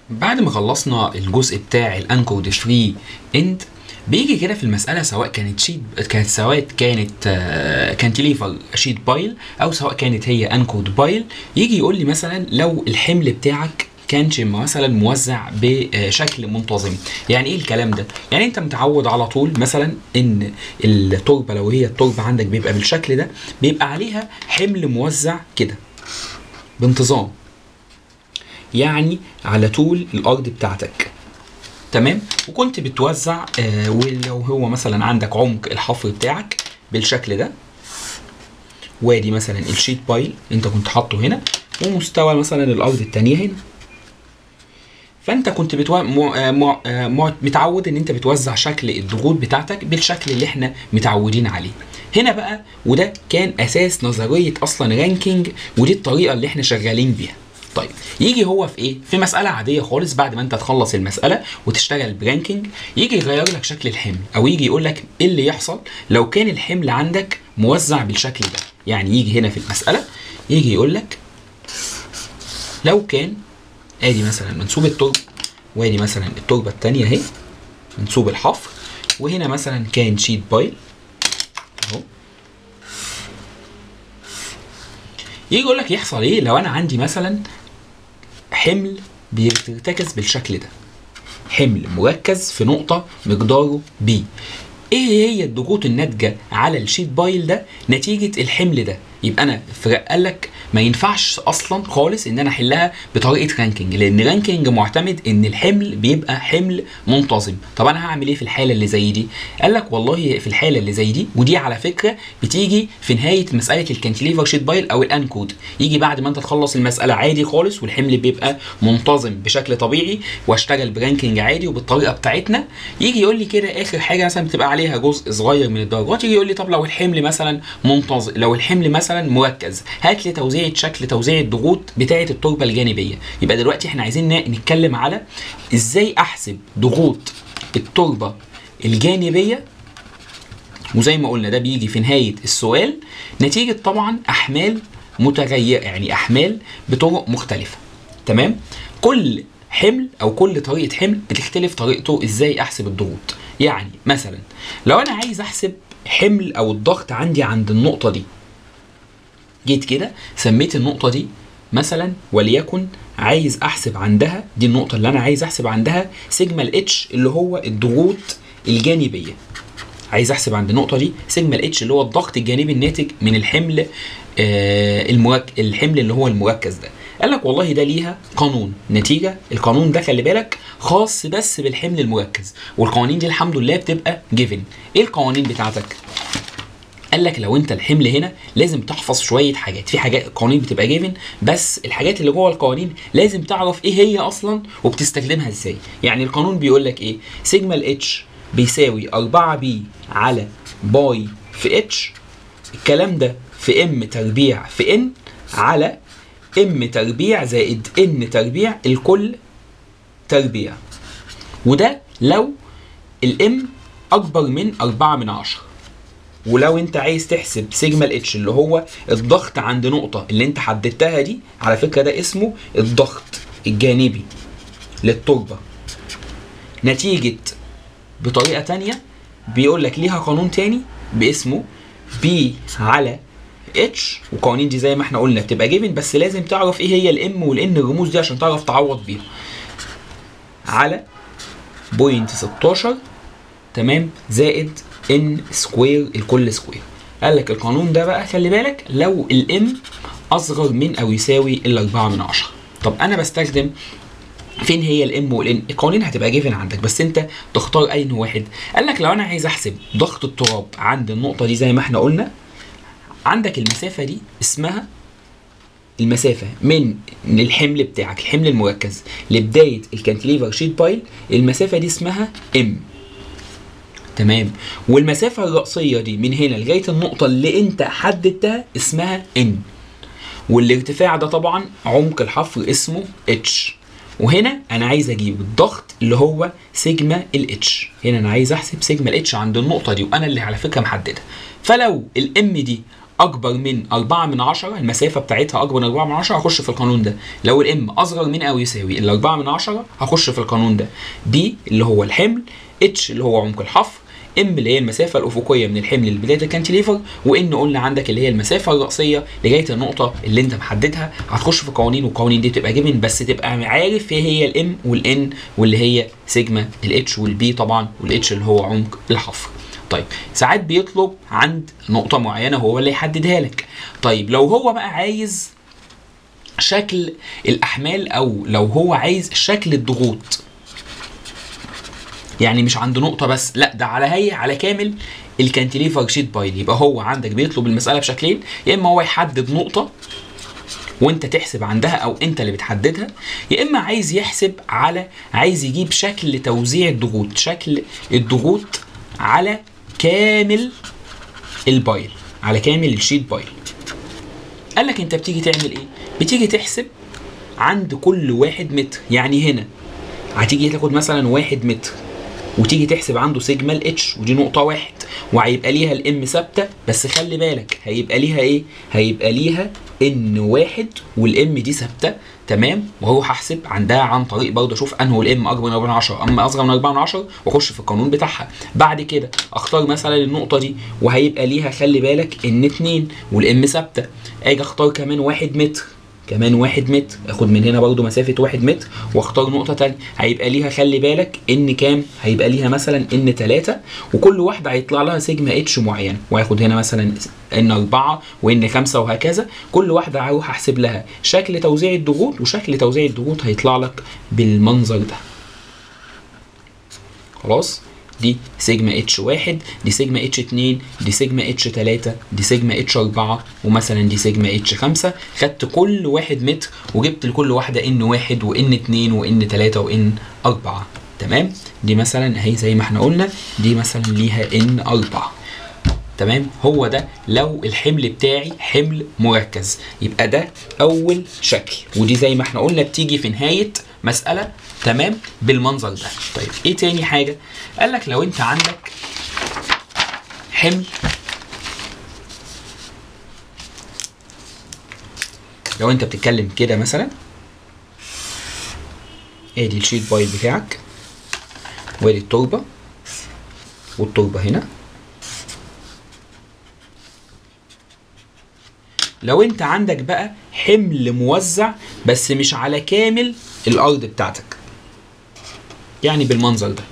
بعد ما خلصنا الجزء بتاع الانكورد فري اند بيجي كده في المساله سواء كانت شيت كانت سواء كانت آه، كانتليفر شيت بايل او سواء كانت هي انكورد بايل يجي يقول لي مثلا لو الحمل بتاعك كانش مثلا موزع بشكل منتظم يعني ايه الكلام ده يعني انت متعود على طول مثلا ان التربه لو هي التربه عندك بيبقى بالشكل ده بيبقى عليها حمل موزع كده بانتظام يعني على طول الارض بتاعتك تمام وكنت بتوزع آه ولو هو مثلا عندك عمق الحفر بتاعك بالشكل ده وادي مثلا الشيت بايل انت كنت حاطه هنا ومستوى مثلا الارض التانية هنا فانت كنت بتو... م... آه، م... آه، م... متعود ان انت بتوزع شكل الضغوط بتاعتك بالشكل اللي احنا متعودين عليه هنا بقى وده كان اساس نظريه اصلا رانكينج ودي الطريقه اللي احنا شغالين بيها طيب يجي هو في ايه في مساله عاديه خالص بعد ما انت تخلص المساله وتشتغل برانكينج يجي يغير لك شكل الحمل او يجي يقول لك ايه اللي يحصل لو كان الحمل عندك موزع بالشكل ده يعني يجي هنا في المساله يجي يقول لك لو كان ادي مثلا منسوب التربه وادي مثلا التربه الثانيه اهي منسوب الحفر وهنا مثلا كان شيت بايل اهو يجي يقول لك يحصل ايه لو انا عندي مثلا حمل بيرتكز بالشكل ده حمل مركز في نقطة مقداره B ايه هي الضغوط الناتجة على الشيت بايل ده نتيجة الحمل ده يبقى انا فرق قال لك ما ينفعش اصلا خالص ان انا احلها بطريقه رانكينج لان رانكينج معتمد ان الحمل بيبقى حمل منتظم طب انا هعمل ايه في الحاله اللي زي دي قال لك والله في الحاله اللي زي دي ودي على فكره بتيجي في نهايه مساله الكانتليفر شيت بايل او الانكود يجي بعد ما انت تخلص المساله عادي خالص والحمل بيبقى منتظم بشكل طبيعي واشتغل برانكينج عادي وبالطريقه بتاعتنا يجي يقول لي كده اخر حاجه مثلا بتبقى عليها جزء صغير من الدرجات يجي يقول لي طب لو الحمل مثلا منتظم لو الحمل مثلا مركز هات لي توزيع شكل توزيع الضغوط بتاعه التربه الجانبيه يبقى دلوقتي احنا عايزين ن- نتكلم على ازاي احسب ضغوط التربه الجانبيه وزي ما قلنا ده بيجي في نهايه السؤال نتيجه طبعا احمال متغيره يعني احمال بطرق مختلفه تمام كل حمل او كل طريقه حمل بتختلف طريقته ازاي احسب الضغوط يعني مثلا لو انا عايز احسب حمل او الضغط عندي عند النقطه دي جيت كده سميت النقطة دي مثلا وليكن عايز احسب عندها دي النقطة اللي انا عايز احسب عندها سيجما الاتش اللي هو الضغوط الجانبية عايز احسب عند النقطة دي سيجما الاتش اللي هو الضغط الجانبي الناتج من الحمل آه المرك... الحمل اللي هو المركز ده قال لك والله ده ليها قانون نتيجة القانون ده خلي بالك خاص بس بالحمل المركز والقوانين دي الحمد لله بتبقى جيفن ايه القوانين بتاعتك قال لك لو انت الحمل هنا لازم تحفظ شويه حاجات في حاجات قوانين بتبقى جيفن بس الحاجات اللي جوه القوانين لازم تعرف ايه هي اصلا وبتستخدمها ازاي يعني القانون بيقول لك ايه سيجما الاتش بيساوي 4 بي على باي في اتش الكلام ده في ام تربيع في ان على ام تربيع زائد ان تربيع الكل تربيع وده لو الام اكبر من 4 من 10 ولو انت عايز تحسب سيجما الاتش اللي هو الضغط عند نقطة اللي انت حددتها دي على فكرة ده اسمه الضغط الجانبي للتربة نتيجة بطريقة تانية بيقول لك ليها قانون تاني باسمه بي على اتش والقوانين دي زي ما احنا قلنا بتبقى جيفن بس لازم تعرف ايه هي الام والان الرموز دي عشان تعرف تعوض بيها على بوينت 16 تمام زائد ان سكوير الكل سكوير قال لك القانون ده بقى خلي بالك لو الام اصغر من او يساوي ال 4 من 10 طب انا بستخدم فين هي الام والان القوانين هتبقى جيفن عندك بس انت تختار اي واحد قال لك لو انا عايز احسب ضغط التراب عند النقطه دي زي ما احنا قلنا عندك المسافه دي اسمها المسافة من الحمل بتاعك الحمل المركز لبداية الكانتليفر شيت بايل المسافة دي اسمها ام تمام والمسافة الرأسية دي من هنا لغاية النقطة اللي انت حددتها اسمها ان والارتفاع ده طبعا عمق الحفر اسمه اتش وهنا انا عايز اجيب الضغط اللي هو سيجما الاتش هنا انا عايز احسب سيجما الاتش عند النقطة دي وانا اللي على فكرة محددها فلو الام دي اكبر من 4 من 10 المسافه بتاعتها اكبر من 4 من 10 هخش في القانون ده لو الام اصغر من او يساوي ال 4 من 10 هخش في القانون ده دي اللي هو الحمل اتش اللي هو عمق الحفر ام اللي هي المسافه الافقيه من الحمل لبدايه الكانتيليفر وان قلنا عندك اللي هي المسافه الراسيه لغايه النقطه اللي انت محددها هتخش في قوانين والقوانين دي بتبقى جيفن بس تبقى عارف ايه هي الام والان واللي هي سيجما الاتش والبي طبعا والاتش اللي هو عمق الحفر طيب ساعات بيطلب عند نقطة معينة هو اللي يحددها لك طيب لو هو بقى عايز شكل الأحمال أو لو هو عايز شكل الضغوط يعني مش عند نقطة بس لا ده على هي على كامل الكانتيليفر شيت بايل يبقى هو عندك بيطلب المسألة بشكلين يا إما هو يحدد نقطة وانت تحسب عندها او انت اللي بتحددها يا اما عايز يحسب على عايز يجيب شكل توزيع الضغوط شكل الضغوط على كامل البايل على كامل الشيت بايل قال لك انت بتيجي تعمل ايه بتيجي تحسب عند كل واحد متر يعني هنا هتيجي تاخد مثلا واحد متر وتيجي تحسب عنده سيجما الاتش ودي نقطه واحد وهيبقى ليها الام ثابته بس خلي بالك هيبقى ليها ايه هيبقى ليها ان واحد والام دي ثابته تمام وهو هحسب عندها عن طريق برضه اشوف انه الام اكبر من 4 من 10 اما اصغر من 4 من 10 واخش في القانون بتاعها بعد كده اختار مثلا النقطه دي وهيبقى ليها خلي بالك ان 2 والام ثابته اجي اختار كمان 1 متر كمان واحد متر اخد من هنا برضو مسافة واحد متر واختار نقطة تانية هيبقى ليها خلي بالك ان كام هيبقى ليها مثلا ان تلاتة وكل واحدة هيطلع لها سيجما اتش معين وهاخد هنا مثلا ان اربعة وان خمسة وهكذا كل واحدة هروح احسب لها شكل توزيع الضغوط وشكل توزيع الضغوط هيطلع لك بالمنظر ده خلاص دي سيجما اتش واحد دي سيجما اتش اتنين دي سيجما اتش تلاتة دي سيجما اتش اربعة ومثلا دي سيجما اتش خمسة خدت كل واحد متر وجبت لكل واحدة ان واحد وان اتنين وان تلاتة وان اربعة تمام دي مثلا اهي زي ما احنا قلنا دي مثلا ليها ان اربعة تمام هو ده لو الحمل بتاعي حمل مركز يبقى ده اول شكل ودي زي ما احنا قلنا بتيجي في نهايه مساله تمام بالمنظر ده طيب ايه تاني حاجه قال لك لو انت عندك حمل لو انت بتتكلم كده مثلا ادي الشيت بايل بتاعك وادي التربه والتربه هنا لو انت عندك بقى حمل موزع بس مش على كامل الارض بتاعتك يعني بالمنظر ده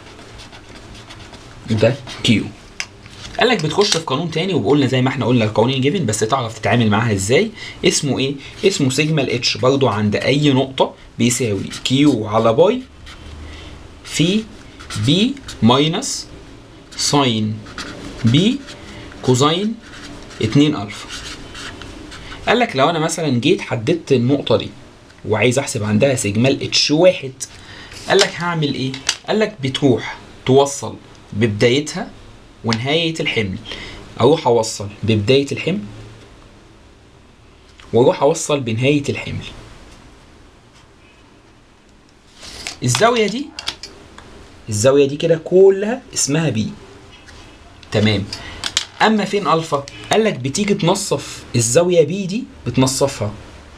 ده كيو قال لك بتخش في قانون تاني وقلنا زي ما احنا قلنا القوانين جيفن بس تعرف تتعامل معاها ازاي اسمه ايه اسمه سيجما الاتش برضو عند اي نقطه بيساوي كيو على باي في بي ماينس ساين بي كوزين 2 الفا قال لك لو انا مثلا جيت حددت النقطه دي وعايز احسب عندها سيجما الاتش واحد قال لك هعمل ايه قال لك بتروح توصل ببدايتها ونهايه الحمل اروح اوصل ببدايه الحمل واروح اوصل بنهايه الحمل الزاويه دي الزاويه دي كده كلها اسمها بي تمام اما فين الفا قال لك بتيجي تنصف الزاويه بي دي بتنصفها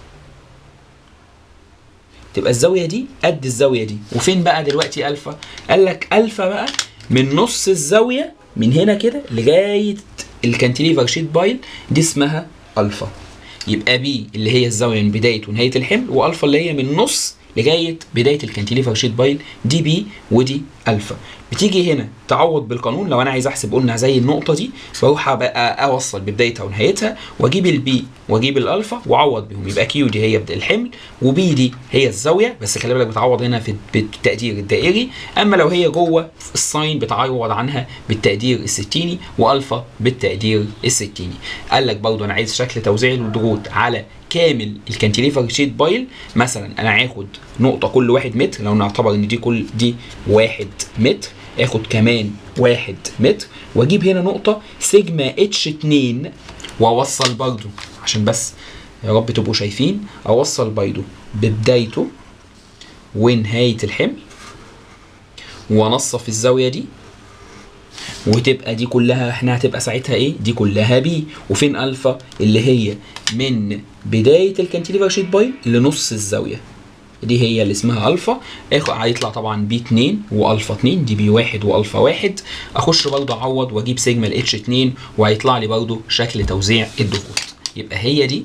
تبقى الزاويه دي قد الزاويه دي وفين بقى دلوقتي الفا قال لك الفا بقى من نص الزاويه من هنا كده لغايه الكانتيليفر شيت بايل دي اسمها الفا يبقى بي اللي هي الزاويه من بدايه ونهايه الحمل والفا اللي هي من نص لغايه بدايه الكانتيليفر شيت بايل دي بي ودي الفا بتيجي هنا تعوض بالقانون لو انا عايز احسب قلنا زي النقطه دي بروح بقى اوصل ببدايتها ونهايتها واجيب البي واجيب الالفا واعوض بيهم يبقى كيو دي هي الحمل وبي دي هي الزاويه بس خلي بالك بتعوض هنا في بالتقدير الدائري اما لو هي جوه الساين بتعوض عنها بالتقدير الستيني والفا بالتقدير الستيني قال لك برضه انا عايز شكل توزيع الضغوط على كامل الكانتيليفر شيت بايل مثلا انا هاخد نقطه كل واحد متر لو نعتبر ان دي كل دي واحد متر اخد كمان واحد متر واجيب هنا نقطه سيجما اتش 2 واوصل برضو عشان بس يا رب تبقوا شايفين اوصل برضو ببدايته ونهايه الحمل وانصف الزاويه دي وتبقى دي كلها احنا هتبقى ساعتها ايه دي كلها بي وفين الفا اللي هي من بدايه الكانتيليفر شيت بايل لنص الزاويه دي هي اللي اسمها الفا اخ هيطلع طبعا بي 2 والفا 2 دي بي 1 والفا 1 اخش برضه اعوض واجيب سيجما الاتش 2 وهيطلع لي برضه شكل توزيع الضغوط يبقى هي دي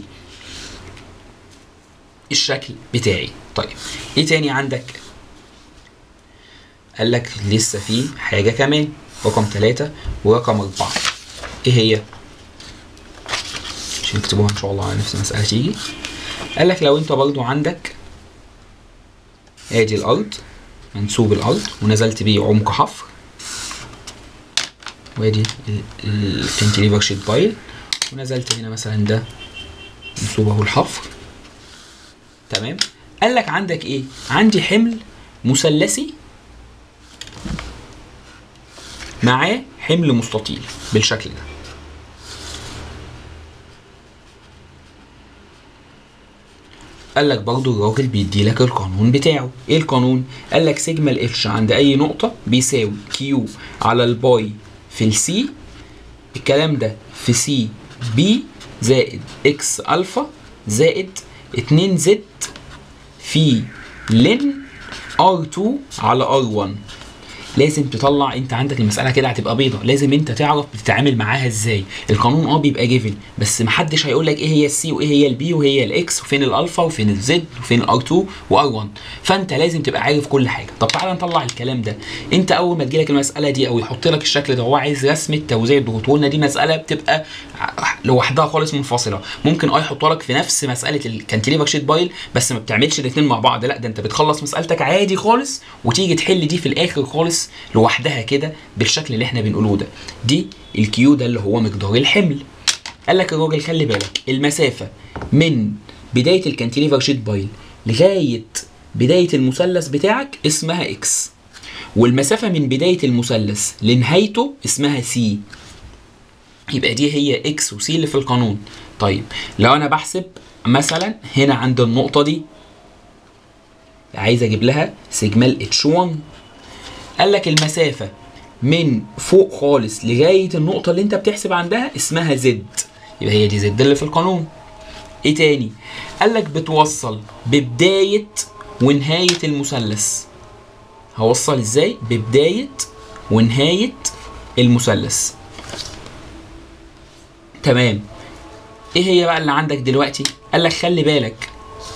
الشكل بتاعي طيب ايه تاني عندك قال لك لسه في حاجه كمان رقم ثلاثة ورقم أربعة إيه هي؟ عشان نكتبوها إن شاء الله على نفس المسألة تيجي قال لك لو أنت برضو عندك آدي الأرض منسوب الأرض ونزلت بيه عمق حفر وادي الكنتليفر شيت بايل ونزلت هنا مثلا ده منسوب اهو الحفر تمام قال لك عندك ايه عندي حمل مثلثي معاه حمل مستطيل بالشكل ده قال لك برضو الراجل بيدي لك القانون بتاعه ايه القانون قال لك سيجما الاتش عند اي نقطة بيساوي كيو على الباي في السي الكلام ده في سي بي زائد اكس الفا زائد 2 زد في لن ار 2 على ار 1 لازم تطلع انت عندك المساله كده هتبقى بيضه لازم انت تعرف بتتعامل معاها ازاي القانون اه بيبقى جيفن بس محدش هيقول لك ايه هي السي وايه هي البي وهي الاكس وفين الالفا وفين الزد وفين الار 2 وار 1 فانت لازم تبقى عارف كل حاجه طب تعالى نطلع الكلام ده انت اول ما تجيلك المساله دي او يحط لك الشكل ده هو عايز رسمه توزيع الضغوط وقلنا دي مساله بتبقى لوحدها خالص منفصله ممكن اه يحطها لك في نفس مساله الكانتيليفر شيت بايل بس ما بتعملش الاثنين مع بعض لا ده انت بتخلص مسالتك عادي خالص وتيجي تحل دي في الاخر خالص لوحدها كده بالشكل اللي احنا بنقوله ده دي الكيو ده اللي هو مقدار الحمل قال لك الراجل خلي بالك المسافه من بدايه الكانتيليفر شيت بايل لغايه بدايه المثلث بتاعك اسمها اكس والمسافه من بدايه المثلث لنهايته اسمها سي يبقى دي هي اكس وسي اللي في القانون طيب لو انا بحسب مثلا هنا عند النقطه دي عايز اجيب لها سيجمال اتش 1 قال لك المسافه من فوق خالص لغايه النقطه اللي انت بتحسب عندها اسمها زد يبقى هي دي زد اللي في القانون ايه تاني قال لك بتوصل ببدايه ونهايه المثلث هوصل ازاي ببدايه ونهايه المثلث تمام ايه هي بقى اللي عندك دلوقتي قال لك خلي بالك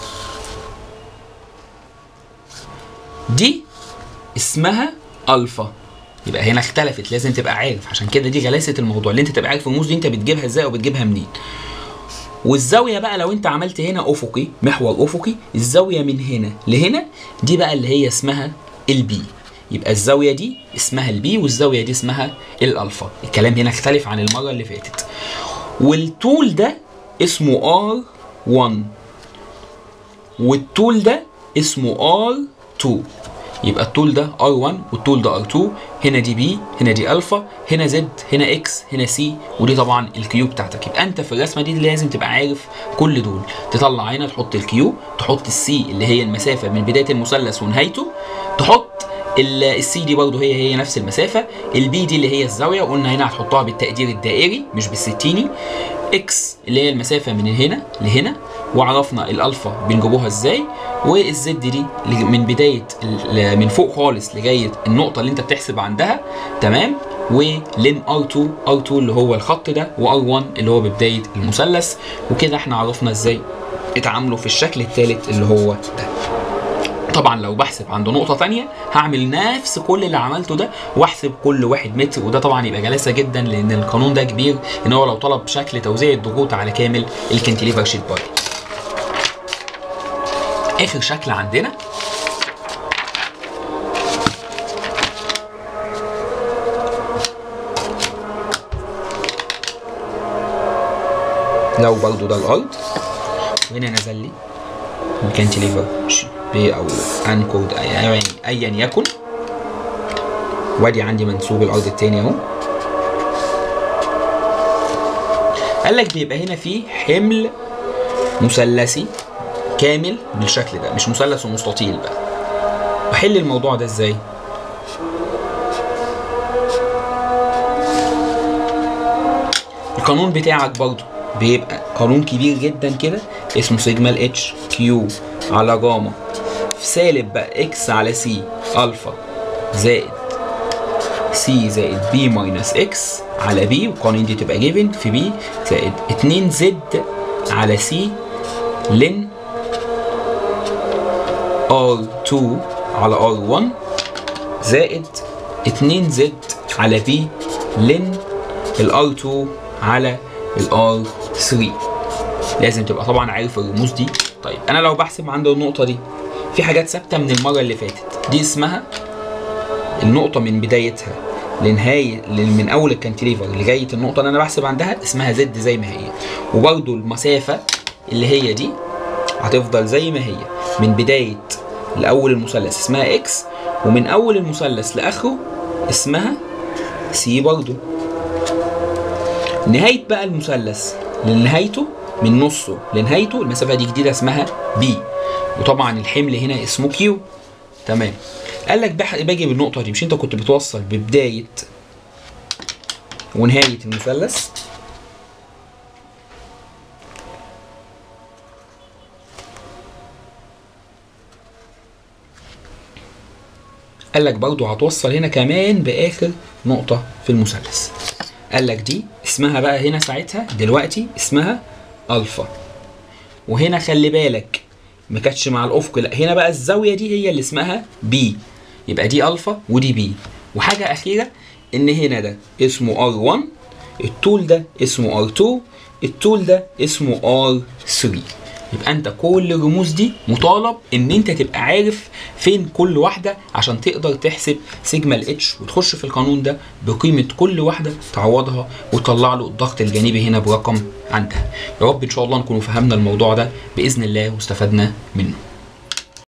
دي اسمها الفا يبقى هنا اختلفت لازم تبقى عارف عشان كده دي غلاسه الموضوع اللي انت تبقى عارف الرموز دي انت بتجيبها ازاي او بتجيبها منين والزاويه بقى لو انت عملت هنا افقي محور افقي الزاويه من هنا لهنا دي بقى اللي هي اسمها البي يبقى الزاويه دي اسمها البي والزاويه دي اسمها الالفا الكلام هنا اختلف عن المره اللي فاتت والطول ده اسمه ار 1 والطول ده اسمه ار 2 يبقى الطول ده R1 والطول ده R2 هنا دي بي هنا دي الفا هنا زد هنا اكس هنا سي ودي طبعا الكيو بتاعتك يبقى انت في الرسمه دي لازم تبقى عارف كل دول تطلع هنا تحط الكيو تحط السي اللي هي المسافه من بدايه المثلث ونهايته تحط السي دي برضه هي هي نفس المسافه البي دي اللي هي الزاويه وقلنا هنا هتحطها بالتقدير الدائري مش بالستيني اكس اللي هي المسافه من هنا لهنا وعرفنا الالفا بنجيبوها ازاي والزد دي من بدايه من فوق خالص لغايه النقطه اللي انت بتحسب عندها تمام ولين ار2 ار2 اللي هو الخط ده وار1 اللي هو ببدايه المثلث وكده احنا عرفنا ازاي اتعاملوا في الشكل الثالث اللي هو ده طبعا لو بحسب عند نقطة تانية هعمل نفس كل اللي عملته ده واحسب كل واحد متر وده طبعا يبقى جلاسة جدا لان القانون ده كبير ان هو لو طلب شكل توزيع الضغوط على كامل الكنتليفر شيت باي اخر شكل عندنا لو برضو ده الارض وهنا نزل لي الكنتليفر بي او انكود يعني ايا يكن وادي عندي منسوب الارض التاني اهو قال لك بيبقى هنا في حمل مثلثي كامل بالشكل ده مش مثلث ومستطيل بقى بحل الموضوع ده ازاي القانون بتاعك برضو بيبقى قانون كبير جدا كده اسمه سيجما الاتش كيو على جاما في سالب بقى اكس على سي الفا زائد سي زائد بي ماينس اكس على بي والقوانين دي تبقى جيفن في بي زائد 2 زد على سي لن R2 على R1 زائد 2 زد على بي لن ال R2 على ال R3 لازم تبقى طبعا عارف الرموز دي طيب انا لو بحسب عند النقطة دي في حاجات ثابتة من المرة اللي فاتت دي اسمها النقطة من بدايتها لنهاية من أول الكانتليفر لغاية النقطة اللي أنا بحسب عندها اسمها زد زي ما هي وبرضو المسافة اللي هي دي هتفضل زي ما هي من بداية لأول المثلث اسمها اكس ومن أول المثلث لآخره اسمها سي برضو نهاية بقى المثلث لنهايته من نصه لنهايته المسافة دي جديدة اسمها بي وطبعا الحمل هنا اسمه كيو تمام قال لك بح- باجي بالنقطة دي مش انت كنت بتوصل ببداية ونهاية المثلث قال لك برضو هتوصل هنا كمان باخر نقطة في المثلث قال لك دي اسمها بقى هنا ساعتها دلوقتي اسمها الفا وهنا خلي بالك ما كانتش مع الافق لا هنا بقى الزاويه دي هي اللي اسمها بي يبقى دي الفا ودي بي وحاجه اخيره ان هنا ده اسمه ار1 الطول ده اسمه ار2 الطول ده اسمه ار3 يبقى انت كل الرموز دي مطالب ان انت تبقى عارف فين كل واحده عشان تقدر تحسب سيجما الاتش وتخش في القانون ده بقيمه كل واحده تعوضها وتطلع له الضغط الجانبي هنا برقم عندها يا رب ان شاء الله نكون فهمنا الموضوع ده باذن الله واستفدنا منه